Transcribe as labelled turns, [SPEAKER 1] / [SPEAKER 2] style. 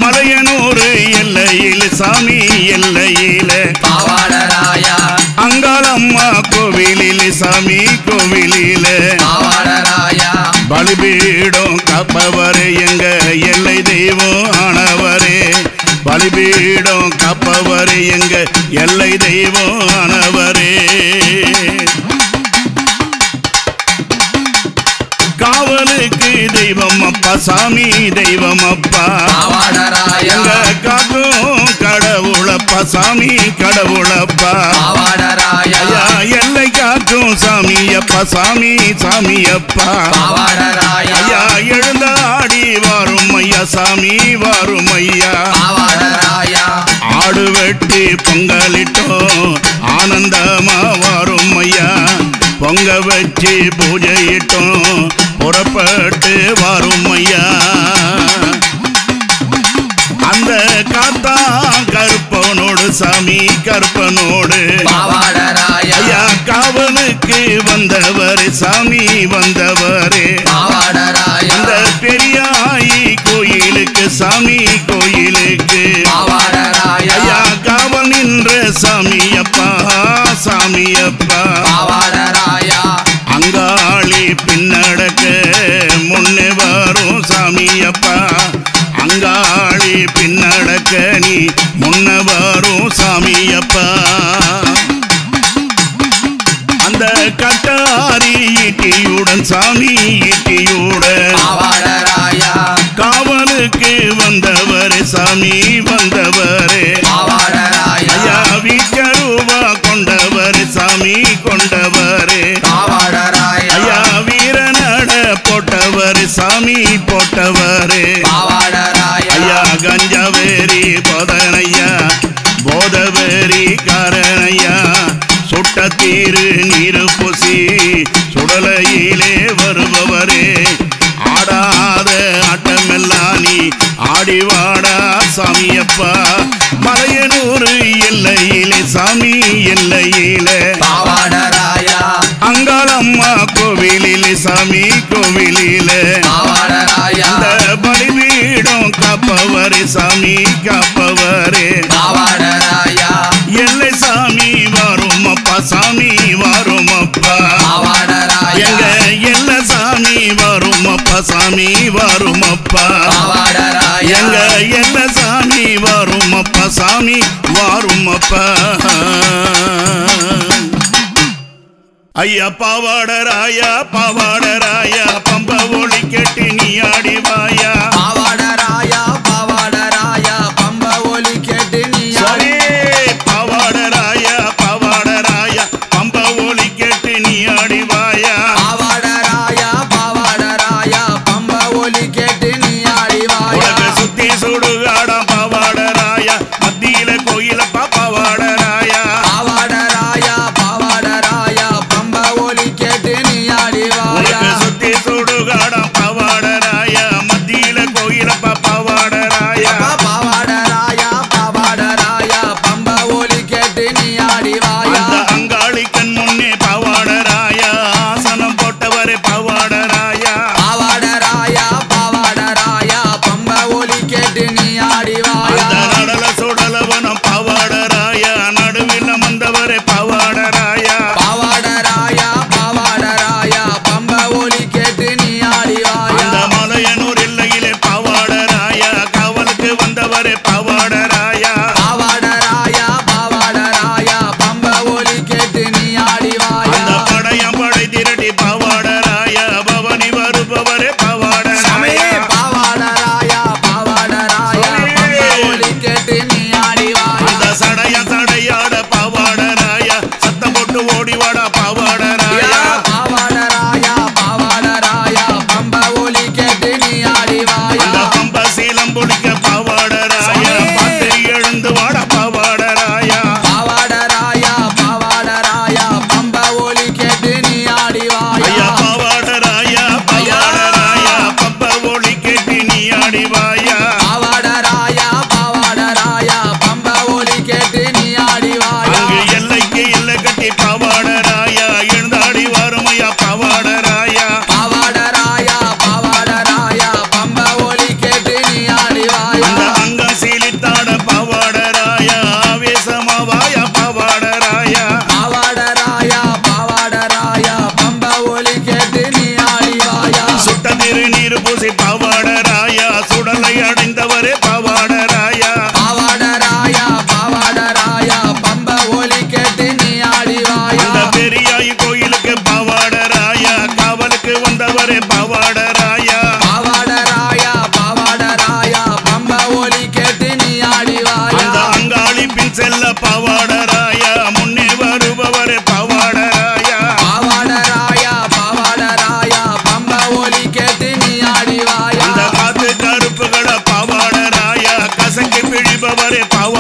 [SPEAKER 1] மலையனூர் எல்லையில் சாமி எல்லையில
[SPEAKER 2] பாவாடராயா
[SPEAKER 1] அங்காளம்மா கோவிலில் சாமி கோவிலில
[SPEAKER 2] பாவாடராயா
[SPEAKER 1] பலிபீடம் காப்பவரே எங்க எல்லை தெய்வம் ஆனவரே பலிபீடம் காப்பவரே எங்க எல்லை தெய்வம் ஆனவரே காவலுக்கு தெய்வம் அப்பா சாமி தெய்வம் அப்பா
[SPEAKER 2] பாவாடராயா
[SPEAKER 1] எங்க காக்கும் கடவுளப்பா சாமி கடவுளப்பா
[SPEAKER 2] பாவாடராயா
[SPEAKER 1] ஐயா எல்லை காக்கும் சாமி அப்பா சாமி சாமி அப்பா
[SPEAKER 2] பாவாடராயா
[SPEAKER 1] ஐயா எழுந்த ஆடி வாரும் ஐயா சாமி வாரும் ஐயா
[SPEAKER 2] பாவாடராயா
[SPEAKER 1] ஆடு வெட்டி பொங்கலிட்டோம் ஆனந்தமா வாரும் ஐயா பொங்க வச்சு பூஜையிட்டோம் புறப்பட்டு வாரும் ஐயா அந்த காத்தா கருப்பனோடு சாமி கருப்பனோடு
[SPEAKER 2] பாவாடராயா
[SPEAKER 1] ஐயா காவலுக்கு வந்தவர் சாமி வந்தவரே
[SPEAKER 2] பாவாடராயா
[SPEAKER 1] அந்த பெரியாயி கோயிலுக்கு சாமி கோயிலுக்கு
[SPEAKER 2] பாவாடராயா
[SPEAKER 1] ஐயா காவல் நின்ற சாமி அப்பா சாமி அப்பா
[SPEAKER 2] பாவாடராயா
[SPEAKER 1] அங்காளி பின்னடக்க முன்னே வரும் சாமி அப்பா அங்காளி பின்னடக்க நீ முன்ன வரும் சாமி அப்பா அந்த கட்டாரி ஈட்டியுடன் சாமி ஈட்டியுடன்
[SPEAKER 2] பாவாடராயா
[SPEAKER 1] காவலுக்கு வந்தவர் சாமி வந்தவரே
[SPEAKER 2] பாவாடராயா
[SPEAKER 1] ஐயா வீச்சருவா கொண்டவர் சாமி கொண்டவரே
[SPEAKER 2] பாவாடராயா
[SPEAKER 1] ஐயா வீரநட போட்டவர் சாமி போட்டவரே
[SPEAKER 2] பாவாடராயா
[SPEAKER 1] ஐயா கஞ்சவேரி போதனையா போதவேரி காரணையா சுட்ட தீரு நீரு பூசி சுடலையிலே வருபவரே ஆடாத ஆட்டமெல்லாம் நீ ஆடி வாடா சாமியப்பா மலையனூர் எல்லையிலே சாமி எல்லையிலே
[SPEAKER 2] பாவாடராயா
[SPEAKER 1] அங்காளம்மா கோவிலிலே சாமி கோவிலிலே
[SPEAKER 2] பாவாடராயா
[SPEAKER 1] அந்த பலிபீடம் காப்பவரே சாமி காப்பவரே
[SPEAKER 2] பாவாடராயா
[SPEAKER 1] எல்லை சாமி வரும் அப்பா சாமி வரும் அப்பா
[SPEAKER 2] பாவாடராயா
[SPEAKER 1] எங்க எல்ல சாமி வரும் அப்பா சாமி வரும் அப்பா
[SPEAKER 2] பாவாடராயா
[SPEAKER 1] எங்க எல்ல சாமி வரும் அப்பா சாமி வரும் அப்பா ஐயா பாவாடராயா பாவாடராயா பம்ப ஒளி கெட்டி நீ ஆடி வாயா
[SPEAKER 2] பாவாடராயா பாவாடராயா பம்ப ஒலி கேட்டு நீ
[SPEAKER 1] சுவாமி பாவாடராயா பாவாடராயா பம்ப ஒளி கெட்டி நீ ஆடி வாயா
[SPEAKER 2] பாவாடராயா பாவாடராயா பம்ப ஒலி கேட்டு நீ ஆடிவாயா
[SPEAKER 1] உலக சுத்தி சுடுகாடம் பாவாடராயா மத்தியில கோயில பாப்பாவாடராயா
[SPEAKER 2] பாவாடராயா பாவாடராயா பம்ப ஒலி கேட்டு நீ ஆடிவாயா
[SPEAKER 1] உலக சுத்தி சுடுகாடம் பாவாடராயா வந்தவரே பாவ